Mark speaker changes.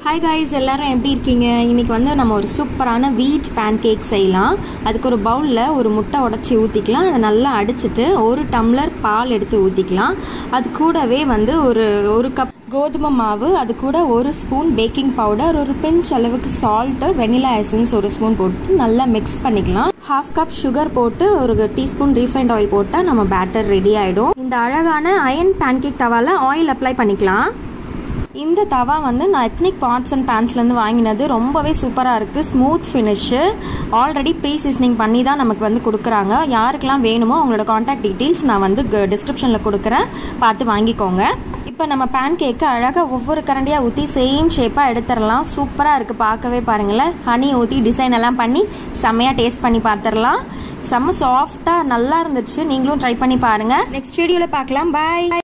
Speaker 1: hi guys எல்லாரும் எப்படி இருக்கீங்க இன்னைக்கு வந்து நம்ம ஒரு சூப்பரான வீட் பேன் கேக் செய்யலாம் அதுக்கு ஒரு பவுலில் ஒரு முட்டை உடச்சி ஊற்றிக்கலாம் அதை நல்லா அடிச்சிட்டு ஒரு டம்ளர் பால் எடுத்து ஊற்றிக்கலாம் அது கூடவே வந்து ஒரு ஒரு கப் கோதுமை மாவு அது கூட ஒரு ஸ்பூன் பேக்கிங் பவுடர் ஒரு பிஞ்ச் அளவுக்கு சால்ட்டு வெனிலா எசன்ஸ் ஒரு ஸ்பூன் போட்டு நல்லா மிக்ஸ் பண்ணிக்கலாம் ஹாஃப் கப் சுகர் போட்டு ஒரு டீஸ்பூன் ரீஃபைண்ட் ஆயில் போட்டால் நம்ம பேட்டர் ரெடி ஆகிடும் இந்த அழகான அயன் பேன்கேக் தவால ஆயில் அப்ளை பண்ணிக்கலாம் இந்த தவா வந்து நான் எத்னிக் பாட்ஸ் அண்ட் பேன்ஸ்லேருந்து வாங்கினது ரொம்பவே சூப்பராக இருக்குது smooth finish already pre seasoning பண்ணி தான் நமக்கு வந்து கொடுக்குறாங்க யாருக்கெல்லாம் வேணுமோ அவங்களோட காண்டாக்ட் டீட்டெயில்ஸ் நான் வந்து டிஸ்கிரிப்ஷனில் கொடுக்குறேன் பார்த்து வாங்கிக்கோங்க இப்போ நம்ம பேன் கேக்கு அழகாக ஒவ்வொரு கரண்டியாக ஊற்றி சேம் ஷேப்பாக எடுத்துடலாம் சூப்பராக இருக்குது பார்க்கவே பாருங்களேன் ஹனி ஊற்றி டிசைன் எல்லாம் பண்ணி செம்மையாக டேஸ்ட் பண்ணி பார்த்துடலாம் செம்ம சாஃப்டாக நல்லா இருந்துச்சு நீங்களும் ட்ரை பண்ணி பாருங்கள் நெக்ஸ்ட் வீடியோவில் பார்க்கலாம் பாய்